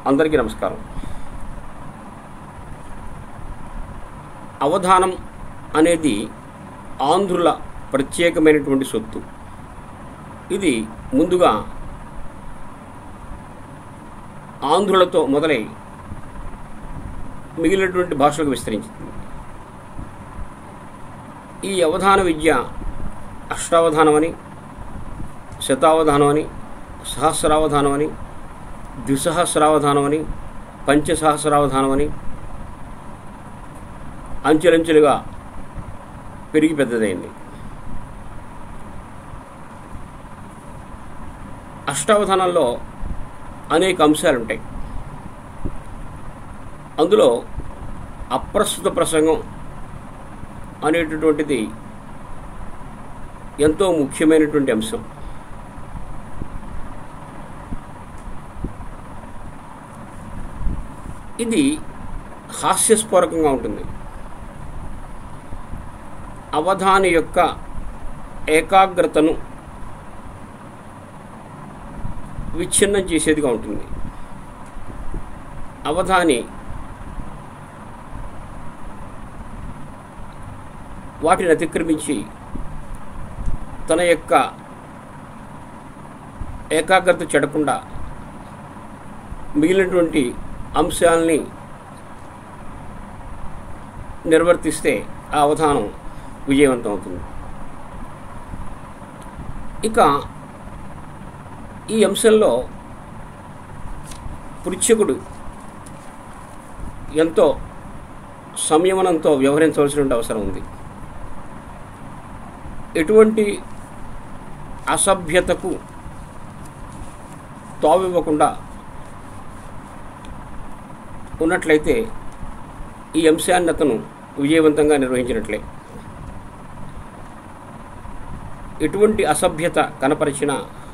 అందరికీ నమస్కారం అవధానం అనేది ఆంధ్రుల ప్రత్యేకమైనటువంటి సొత్తు ఇది ముందుగా ఆంధ్రులతో మొదలై మిగిలినటువంటి భాషలకు విస్తరించింది ఈ అవధాన విద్య అష్టావధానం అని శతావధానం అని సహస్రావధానం అని ద్విసహస్రావధానం అని పంచసహస్రావధానం అని అంచెలంచెలుగా పెరిగి పెద్దదైంది అష్టావధానంలో అనేక అంశాలు ఉంటాయి అందులో అప్రస్తుత ప్రసంగం అనేటటువంటిది ఎంతో ముఖ్యమైనటువంటి అంశం ఇది హాస్యస్ఫోరకంగా ఉంటుంది అవధాని యొక్క ఏకాగ్రతను విచ్ఛిన్నం చేసేదిగా ఉంటుంది అవధాని వాటిని అతిక్రమించి తన యొక్క ఏకాగ్రత చెడకుండా మిగిలినటువంటి అంశాలని నిర్వర్తిస్తే ఆ అవధానం విజయవంతం అవుతుంది ఇక ఈ అంశంలో పృచ్ఛకుడు ఎంతో సంయమనంతో వ్యవహరించవలసిన అవసరం ఉంది ఎటువంటి అసభ్యతకు తావివ్వకుండా ఉన్నట్లయితే ఈ అంశాన్ని అతను విజయవంతంగా నిర్వహించినట్లే ఎటువంటి అసభ్యత కనపరిచిన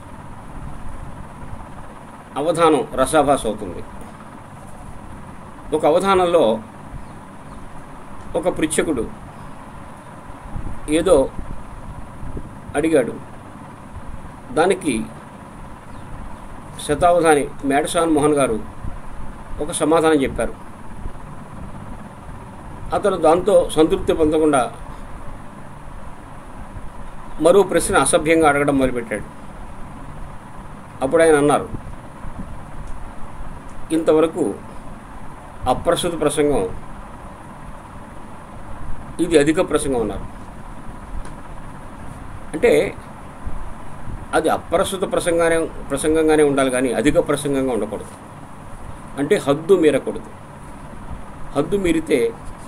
అవధానం రసాభాస అవుతుంది ఒక అవధానంలో ఒక పృచ్ఛకుడు ఏదో అడిగాడు దానికి శతావధాని మేడసాన్ మోహన్ గారు ఒక సమాధానం చెప్పారు అతను దాంతో సంతృప్తి పొందకుండా మరో ప్రశ్న అసభ్యంగా అడగడం మొదలుపెట్టాడు అప్పుడు ఆయన అన్నారు ఇంతవరకు అప్రస్తుత ప్రసంగం ఇది అధిక ప్రసంగం అన్నారు అంటే అది అప్రస్తుత ప్రసంగానే ప్రసంగంగానే ఉండాలి కానీ అధిక ప్రసంగంగా ఉండకూడదు అంటే హద్దు మీరకూడదు హద్దు మీరితే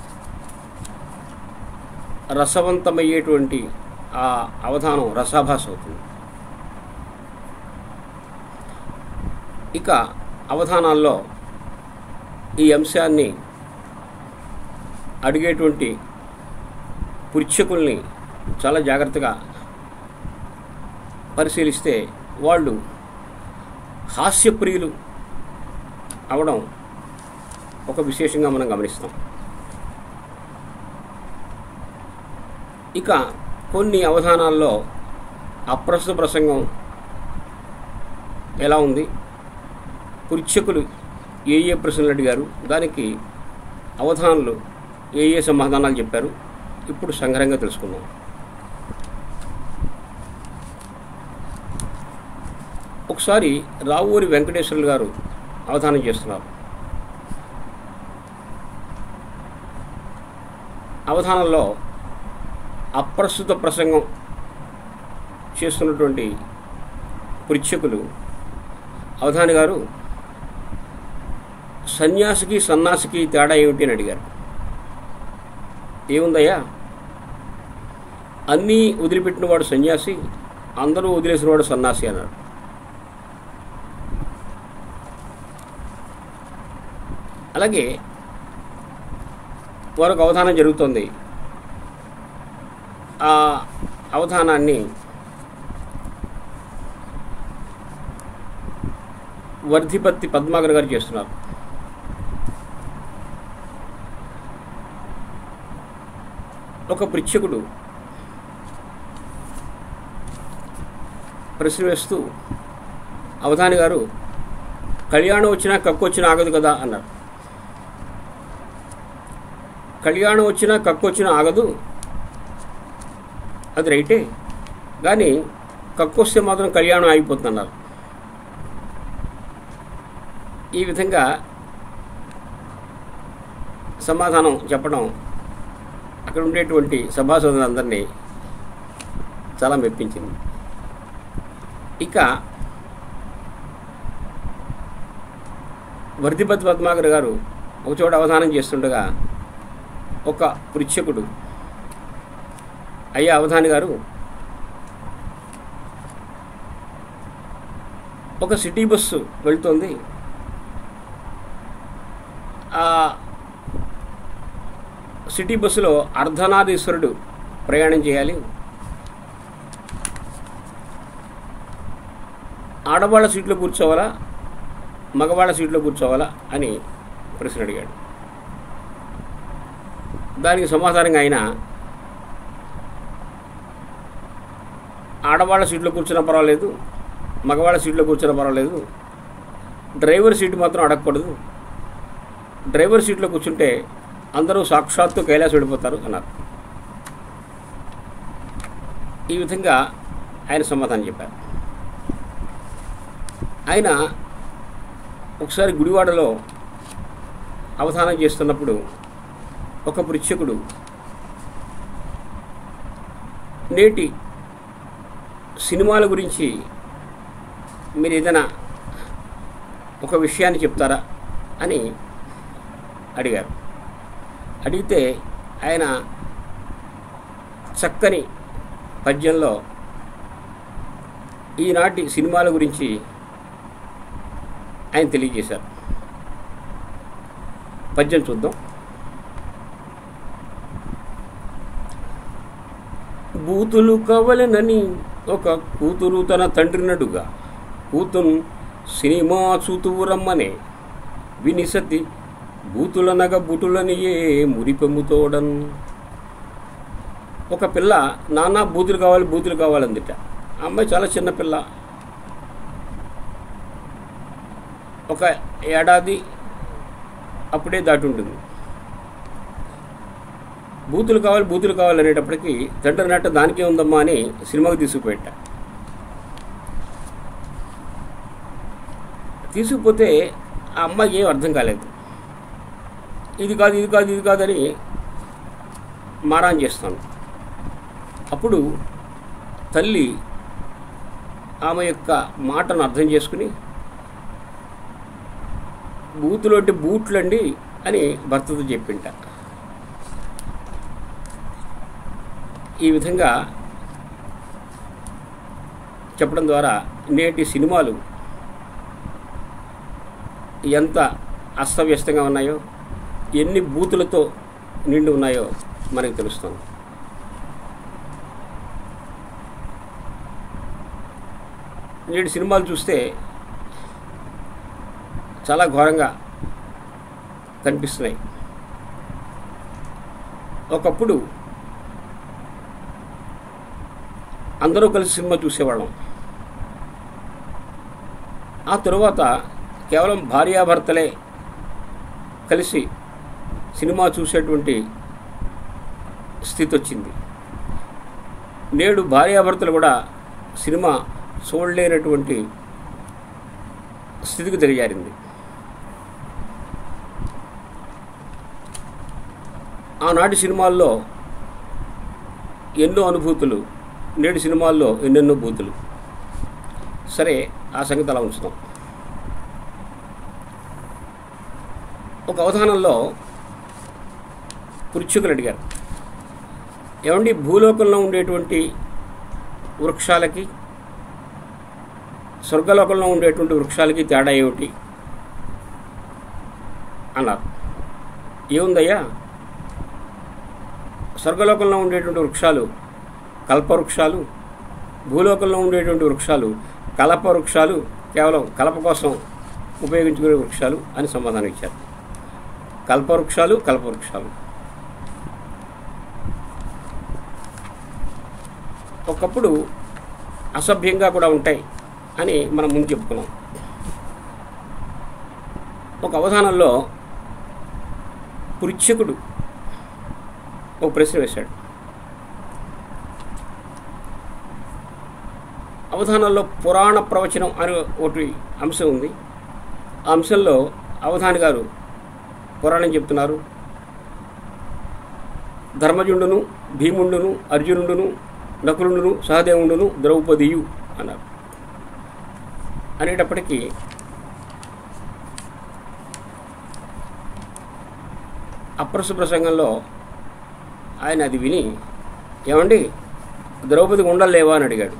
రసవంతమయ్యేటువంటి ఆ అవధానం రసాభాస అవుతుంది ఇక అవధానాల్లో ఈ అంశాన్ని అడిగేటువంటి పురుషకుల్ని చాలా జాగ్రత్తగా పరిశీలిస్తే వాళ్ళు హాస్యప్రియులు అవడం ఒక విశేషంగా మనం గమనిస్తాం ఇక కొన్ని అవధానాల్లో అప్రస్తుత ప్రసంగం ఎలా ఉంది పృచ్ఛకులు ఏ ఏ ప్రశ్నలు అడిగారు దానికి అవధానాలు ఏ ఏ సమాధానాలు చెప్పారు ఇప్పుడు సంగ్రహంగా తెలుసుకుందాం ఒకసారి రావూరి వెంకటేశ్వర్లు గారు అవధానం చేస్తున్నారు అవధానంలో అప్రస్తుత ప్రసంగం చేస్తున్నటువంటి పృచ్ఛకులు అవధాని గారు సన్యాసికి సన్నాసికి తేడా ఏమిటి అని అడిగారు ఏముందయ్యా అన్నీ వదిలిపెట్టిన వాడు సన్యాసి అందరూ వదిలేసిన వాడు సన్నాసి అన్నాడు అలాగే మరొక అవధానం జరుగుతుంది ఆ అవధానాన్ని వర్ధిపత్తి పద్మాగర్ గారు చేస్తున్నారు ఒక పృచ్ఛకుడు ప్రశ్న వేస్తూ అవధాని గారు కళ్యాణం వచ్చినా కక్కు వచ్చినా ఆగదు కదా అన్నారు కళ్యాణం వచ్చినా కక్కు వచ్చినా ఆగదు అది రైటే కానీ కక్కు వస్తే మాత్రం కళ్యాణం ఆగిపోతున్నారు ఈ విధంగా సమాధానం చెప్పడం అక్కడ ఉండేటువంటి సభాసదులందరినీ చాలా మెప్పించింది ఇక వర్ధిపతి పద్మాకర్ గారు ఒక చోట అవధానం చేస్తుండగా ఒక పృచ్ఛకుడు అయ్యా అవధాని గారు ఒక సిటీ బస్సు వెళ్తోంది ఆ సిటీ బస్సులో అర్ధనారీశ్వరుడు ప్రయాణం చేయాలి ఆడవాళ్ళ సీట్లో కూర్చోవాలా మగవాళ్ళ సీట్లో కూర్చోవాలా అని ప్రశ్న అడిగాడు దానికి సమాధానంగా ఆయన ఆడవాళ్ళ సీట్లో కూర్చున్నా పర్వాలేదు మగవాళ్ళ సీట్లో కూర్చున్నా పర్వాలేదు డ్రైవర్ సీటు మాత్రం అడగకూడదు డ్రైవర్ సీట్లో కూర్చుంటే అందరూ సాక్షాత్తు కైలాసం వెళ్ళిపోతారు అన్నారు ఈ విధంగా ఆయన సమాధానం చెప్పారు ఆయన ఒకసారి గుడివాడలో అవధానం చేస్తున్నప్పుడు ఒక పృచ్ఛకుడు నేటి సినిమాల గురించి మీరు ఏదైనా ఒక విషయాన్ని చెప్తారా అని అడిగారు అడిగితే ఆయన చక్కని పద్యంలో ఈనాటి సినిమాల గురించి ఆయన తెలియజేశారు పద్యం చూద్దాం బూతులు కవలనని ఒక కూతురు తన తండ్రినడుగా కూతురు సినిమా చూతువు రమ్మనే వినిసతి బూతులనగ బుటులనియే మురిపెమ్ముతోడన్ ఒక పిల్ల నాన్న బూతులు కావాలి బూతులు కావాలందిట ఆ అమ్మాయి చాలా చిన్న పిల్ల ఒక ఏడాది అప్పుడే దాటి ఉంటుంది బూతులు కావాలి బూతులు కావాలి అనేటప్పటికీ తండ్రి నట్ట దానికే ఉందమ్మా అని సినిమాకి తీసుకుపోయేట తీసుకుపోతే ఆ అమ్మాయికి ఏం అర్థం కాలేదు ఇది కాదు ఇది కాదు ఇది కాదని మారాన్ చేస్తాను అప్పుడు తల్లి ఆమె యొక్క మాటను అర్థం చేసుకుని బూతులు అంటే బూట్లండి అని భర్తతో చెప్పింట ఈ విధంగా చెప్పడం ద్వారా నేటి సినిమాలు ఎంత అస్తవ్యస్తంగా ఉన్నాయో ఎన్ని బూతులతో నిండి ఉన్నాయో మనకు తెలుస్తుంది నేటి సినిమాలు చూస్తే చాలా ఘోరంగా కనిపిస్తున్నాయి ఒకప్పుడు అందరూ కలిసి సినిమా చూసేవాళ్ళం ఆ తరువాత కేవలం భార్యాభర్తలే కలిసి సినిమా చూసేటువంటి స్థితి వచ్చింది నేడు భార్యాభర్తలు కూడా సినిమా చూడలేనటువంటి స్థితికి దిగజారింది ఆనాటి సినిమాల్లో ఎన్నో అనుభూతులు నేటి సినిమాల్లో ఎన్నెన్నో బూతులు సరే ఆ సంగతి అలా ఉంచుతాం ఒక అవధానంలో పృచ్ఛకులు అడిగారు ఏమండి భూలోకంలో ఉండేటువంటి వృక్షాలకి స్వర్గలోకంలో ఉండేటువంటి వృక్షాలకి తేడా ఏమిటి అన్నారు ఏముందయ్యా స్వర్గలోకంలో ఉండేటువంటి వృక్షాలు కల్పవృక్షాలు భూలోకంలో ఉండేటువంటి వృక్షాలు కలప వృక్షాలు కేవలం కలప కోసం ఉపయోగించుకునే వృక్షాలు అని సమాధానం ఇచ్చారు కల్పవృక్షాలు కల్పవృక్షాలు ఒకప్పుడు అసభ్యంగా కూడా ఉంటాయి అని మనం ముందు చెప్పుకున్నాం ఒక అవధానంలో పృచ్ఛకుడు ఒక ప్రశ్న వేశాడు అవధానంలో పురాణ ప్రవచనం అనే ఒకటి అంశం ఉంది ఆ అంశంలో అవధాని గారు పురాణం చెప్తున్నారు ధర్మజుండును భీముండును అర్జునుడును నకులుండును సహదేవుండును ద్రౌపదియు అన్నారు అనేటప్పటికీ అప్రసు ప్రసంగంలో ఆయన అది విని ఏమండి ద్రౌపది ఉండలేవా అని అడిగాడు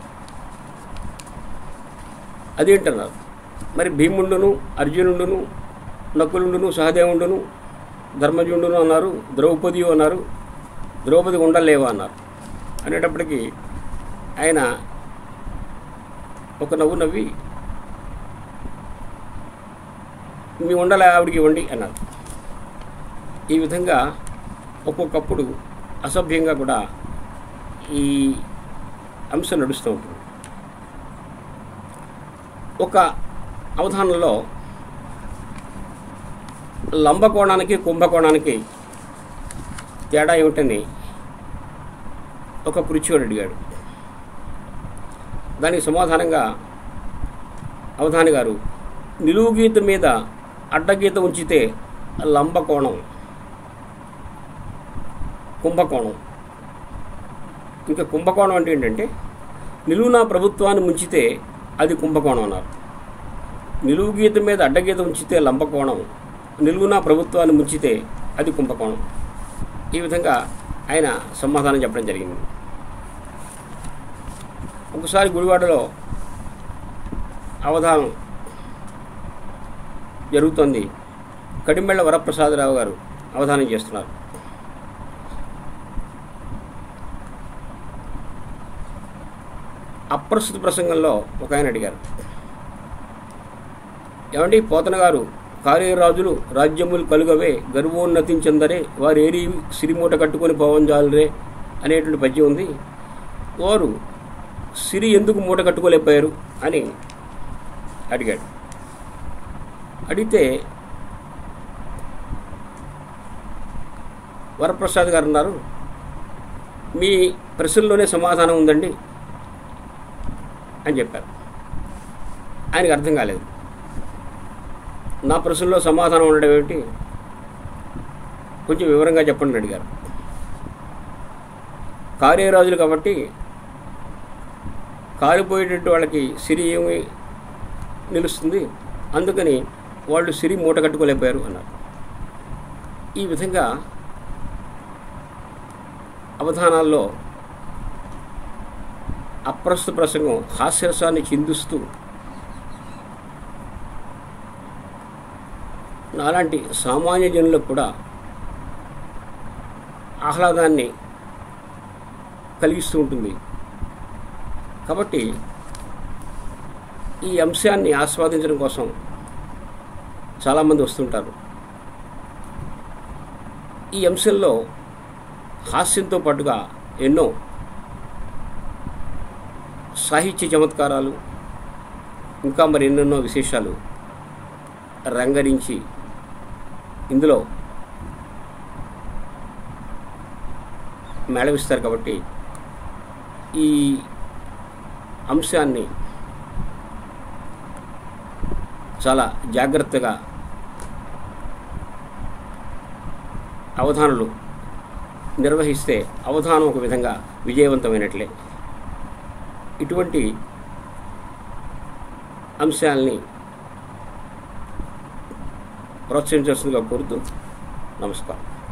అదేంటన్నారు మరి భీముండును అర్జునుడును నకులుండును సహదేవుండును ధర్మజుండును అన్నారు ద్రౌపది అన్నారు ద్రౌపది ఉండలేవా అన్నారు అనేటప్పటికీ ఆయన ఒక నవ్వు నవ్వి మీ ఉండలే ఆవిడికి ఇవ్వండి అన్నారు ఈ విధంగా ఒక్కొక్కప్పుడు అసభ్యంగా కూడా ఈ అంశం నడుస్తూ ఉంటుంది ఒక అవధానంలో లంబకోణానికి కుంభకోణానికి తేడా ఏమిటని ఒక పృచ్చుడు అడిగాడు దానికి సమాధానంగా అవధాని గారు నిలువు గీత మీద అడ్డగీత ఉంచితే లంబకోణం కుంభకోణం ఇంకా కుంభకోణం అంటే ఏంటంటే నిలువున ప్రభుత్వాన్ని ముంచితే అది కుంభకోణం అన్నారు నిలువు గీత మీద అడ్డగీత ఉంచితే లంబకోణం నిలువున ప్రభుత్వాన్ని ముంచితే అది కుంభకోణం ఈ విధంగా ఆయన సమాధానం చెప్పడం జరిగింది ఒకసారి గుడివాడలో అవధానం జరుగుతోంది కడిమెళ్ళ వరప్రసాదరావు గారు అవధానం చేస్తున్నారు అప్రస్తుత ప్రసంగంలో ఒక ఆయన అడిగారు ఏమండి పోతన గారు కార్యరాజులు రాజ్యములు కలుగవే గర్వోన్నతించందరే వారు ఏరి సిరిమూట కట్టుకొని పోవంజాలరే అనేటువంటి పద్యం ఉంది వారు సిరి ఎందుకు మూట కట్టుకోలేకపోయారు అని అడిగాడు అడిగితే వరప్రసాద్ గారు అన్నారు మీ ప్రశ్నలోనే సమాధానం ఉందండి అని చెప్పారు ఆయనకు అర్థం కాలేదు నా ప్రశ్నలో సమాధానం ఉండడం ఏమిటి కొంచెం వివరంగా చెప్పండి అని అడిగారు కార్యరాజులు కాబట్టి కాలిపోయేటట్టు వాళ్ళకి సిరి ఏమి నిలుస్తుంది అందుకని వాళ్ళు సిరి మూట కట్టుకోలేకపోయారు అన్నారు ఈ విధంగా అవధానాల్లో అప్రస్తుత ప్రసంగం హాస్యరసాన్ని చిందిస్తూ నాలాంటి సామాన్య జనులకు కూడా ఆహ్లాదాన్ని కలిగిస్తూ ఉంటుంది కాబట్టి ఈ అంశాన్ని ఆస్వాదించడం కోసం చాలామంది వస్తుంటారు ఈ అంశంలో హాస్యంతో పాటుగా ఎన్నో సాహిత్య చమత్కారాలు ఇంకా మరి ఎన్నెన్నో విశేషాలు రంగరించి ఇందులో మేళవిస్తారు కాబట్టి ఈ అంశాన్ని చాలా జాగ్రత్తగా అవధానులు నిర్వహిస్తే అవధానం ఒక విధంగా విజయవంతమైనట్లే ఇటువంటి అంశాలని ప్రోత్సహించాల్సిందిగా కోరుతూ నమస్కారం